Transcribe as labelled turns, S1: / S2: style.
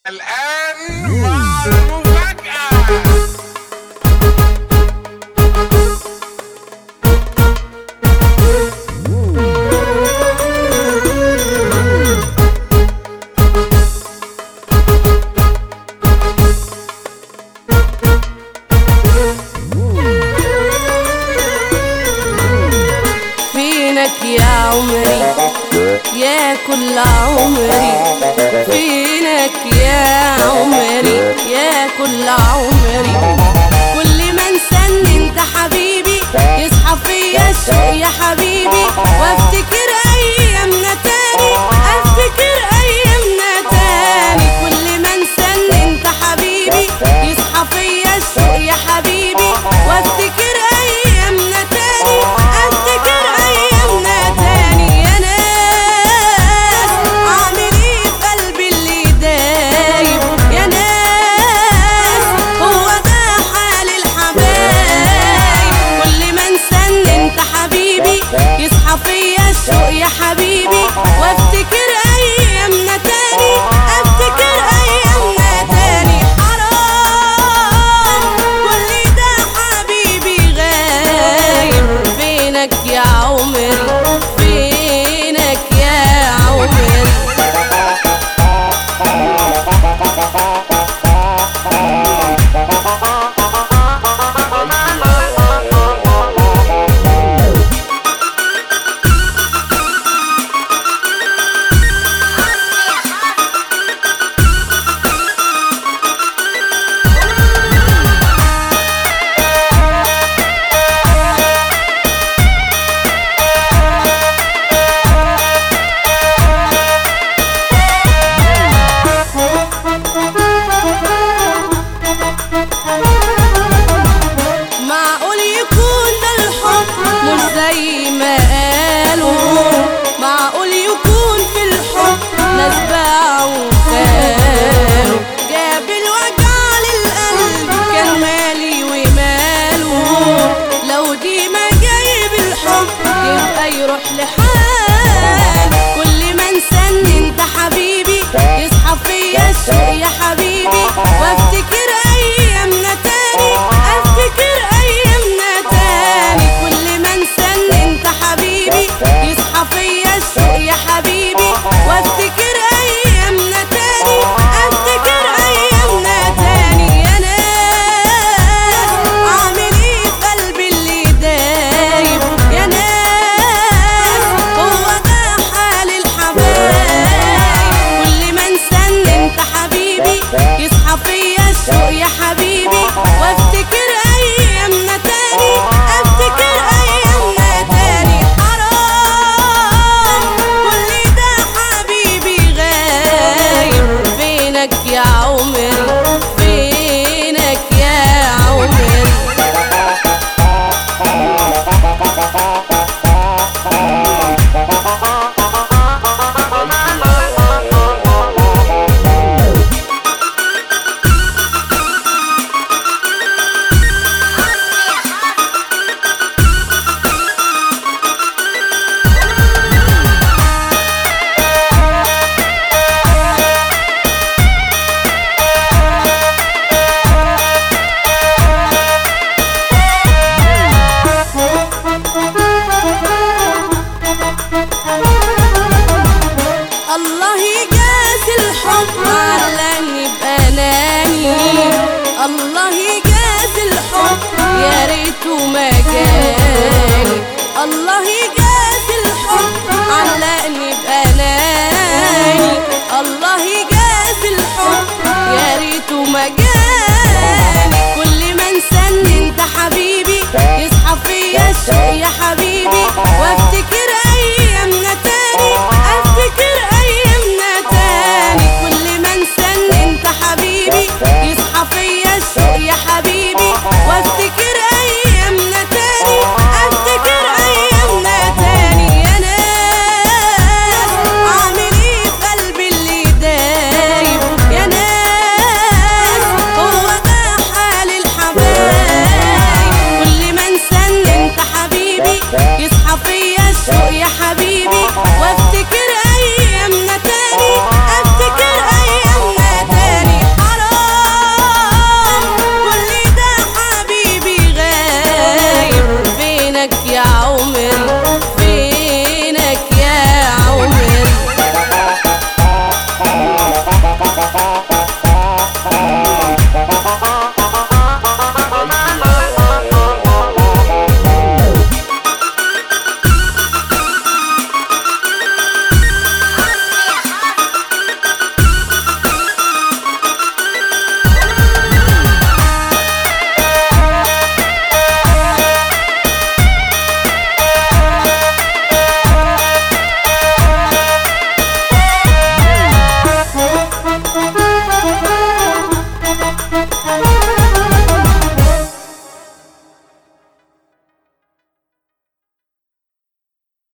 S1: الآن مع المفاجأة
S2: فينك يا عمري يا كل عمري فينك يا عمري يا كل عمري كل ما انسان انت حبيبي يصحى فيا الشوق يا حبيبي وافتكر ايامنا تاني افتكر ايامنا تاني كل ما انسان انت حبيبي يصحى فيا الشوق يا حبيبي وافتكر ايامنا تاني افتكر ايامنا تاني يا ناس اعمل ايه في قلبي اللي دايب يا ناس هو ده حال الحبايب كل ما انسان انت حبيبي يصحى فيا الشوق يا حبيبي وافتكر ايامنا تاني افتكر ايامنا تاني حرام كل ده حبيبي غايب فينك يا عمري فينك يا عمري معقول يكون ده الحب مش زي ما قالوا معقول يكون في الحب ناس باعوا وخانوا جاب الوجع للقلب كان مالي وماله لو دي ما جايب الحب يبقى يروح لحال كل ما انسان انت حبيبي يصحى فيا الشوق يا حبيبي وافتكر ايامنا تاني افتكر ايامنا تاني كل ما انسان انت حبيبي يصحى فيا الشوق يا حبيبي وافتكر ايامنا تاني افتكر ايامنا تاني يا ناس اعمل ايه في قلبي اللي دايب يا ناس هو ده حال الحبايب كل ما انسان انت حبيبي يصحى فيا الشوق يا حبيبي وافتكر ايامنا تاني افتكر ايامنا تاني حرام كل ده حبيبي غايب فينك يا عمري فينك يا عمري الله يجاز الحب علاني بأناني الله يجاز الحب يا ريته ما جاني الله